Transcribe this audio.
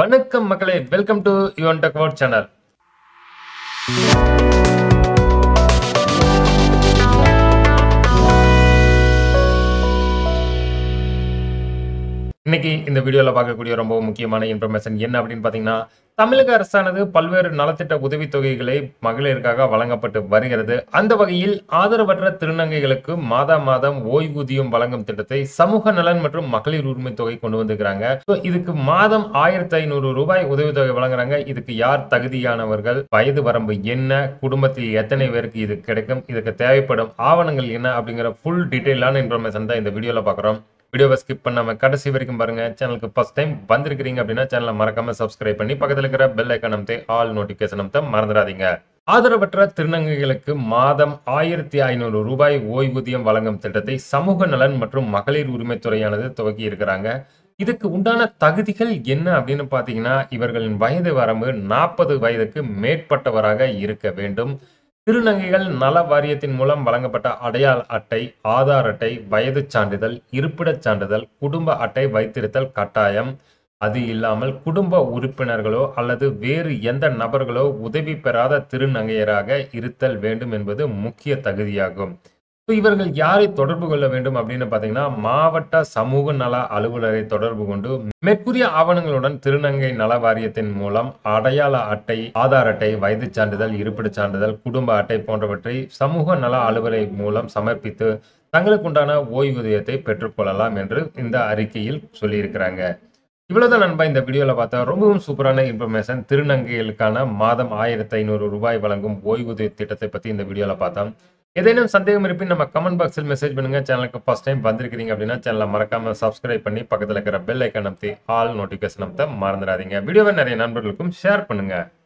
வணக்கம் மக்களே welcome to Yuvan tech out channel இன்னைக்கு இந்த வீடியோல பார்க்கக்கூடிய ரொம்ப முக்கியமான இன்ஃபர்மேஷன் என்ன அப்படின்னு பார்த்தீங்கன்னா தமிழக அரசானது பல்வேறு நலத்திட்ட உதவித்தொகைகளை மகளிருக்காக வழங்கப்பட்டு வருகிறது அந்த வகையில் ஆதரவற்ற திருநங்கைகளுக்கு மாதா மாதம் ஓய்வூதியம் வழங்கும் திட்டத்தை சமூக நலன் மற்றும் மகளிர் உரிமை தொகை கொண்டு வந்திருக்கிறாங்க ஸோ இதுக்கு மாதம் ஆயிரத்தி ஐநூறு ரூபாய் உதவித்தொகை வழங்குறாங்க இதுக்கு யார் தகுதியானவர்கள் வயது வரம்பு என்ன குடும்பத்தில் எத்தனை பேருக்கு இது கிடைக்கும் இதுக்கு தேவைப்படும் ஆவணங்கள் என்ன அப்படிங்கிற ஃபுல் டீட்டெயிலான இன்ஃபர்மேஷன் தான் இந்த வீடியோல பார்க்குறோம் வீடியோவை ஸ்கிப் பண்ணாம கடைசி வரைக்கும் பாருங்க சேனலுக்கு ஃபர்ஸ்ட் டைம் வந்திருக்கிறீங்க அப்படின்னா சேனலை மறக்காம சப்ஸ்கிரைப் பண்ணி பக்கத்தில் இருக்கிற பெல் ஐக்கான் அமைத்து ஆல் நோட்டிபிகேஷன் அமைத்த மறந்துடாதீங்க ஆதரவற்ற திருநங்கைகளுக்கு மாதம் ஆயிரத்தி ஐநூறு ரூபாய் ஓய்வூதியம் வழங்கும் திட்டத்தை சமூக நலன் மற்றும் மகளிர் உரிமைத்துறையானது துவக்கி இருக்கிறாங்க இதுக்கு உண்டான தகுதிகள் என்ன அப்படின்னு பார்த்தீங்கன்னா இவர்களின் வயது வரம்பு நாற்பது வயதுக்கு மேற்பட்டவராக இருக்க வேண்டும் திருநங்கைகள் நல வாரியத்தின் மூலம் வழங்கப்பட்ட அடையாள அட்டை ஆதார் அட்டை வயது சான்றிதழ் இருப்பிடச் சான்றிதழ் குடும்ப அட்டை வைத்திருத்தல் கட்டாயம் அது இல்லாமல் குடும்ப உறுப்பினர்களோ அல்லது வேறு எந்த நபர்களோ உதவி பெறாத திருநங்கையராக இருத்தல் வேண்டும் என்பது முக்கிய தகுதியாகும் ஸோ இவர்கள் யாரை தொடர்பு கொள்ள வேண்டும் அப்படின்னு பார்த்தீங்கன்னா மாவட்ட சமூக நல அலுவலரை தொடர்பு கொண்டு மேற்கூறிய ஆவணங்களுடன் திருநங்கை நல வாரியத்தின் மூலம் அடையாள அட்டை ஆதார் அட்டை வயது சான்றிதழ் இருப்பிடச் சான்றிதழ் குடும்ப அட்டை போன்றவற்றை சமூக நல அலுவலரை மூலம் சமர்ப்பித்து தங்களுக்குண்டான ஓய்வூதியத்தை பெற்றுக்கொள்ளலாம் என்று இந்த அறிக்கையில் சொல்லியிருக்கிறாங்க இவ்வளவுதான் நண்பா இந்த வீடியோல பார்த்தா ரொம்பவும் சூப்பரான இன்ஃபர்மேஷன் திருநங்கைகளுக்கான மாதம் ஆயிரத்தி ஐநூறு ரூபாய் வழங்கும் ஓய்வூதிய திட்டத்தை பத்தி இந்த வீடியோல பார்த்தோம் ஏதேனும் சந்தேகம் இருப்பின் நம்ம கமெண்ட் பாக்ஸில் மெசேஜ் பண்ணுங்க சேனலுக்கு ஃபர்ஸ்ட் டைம் வந்திருக்கிறீங்க அப்படின்னா சேனலை மறக்காம சப்ஸ்கிரைப் பண்ணி பக்கத்தில் இருக்கிற பெல் ஐக்கன் அமைத்து ஆல் நோட்டிஃபிகேஷன் அமைத்த மறந்துடாதீங்க வீடியோவை நிறைய நண்பர்களுக்கும் ஷேர் பண்ணுங்க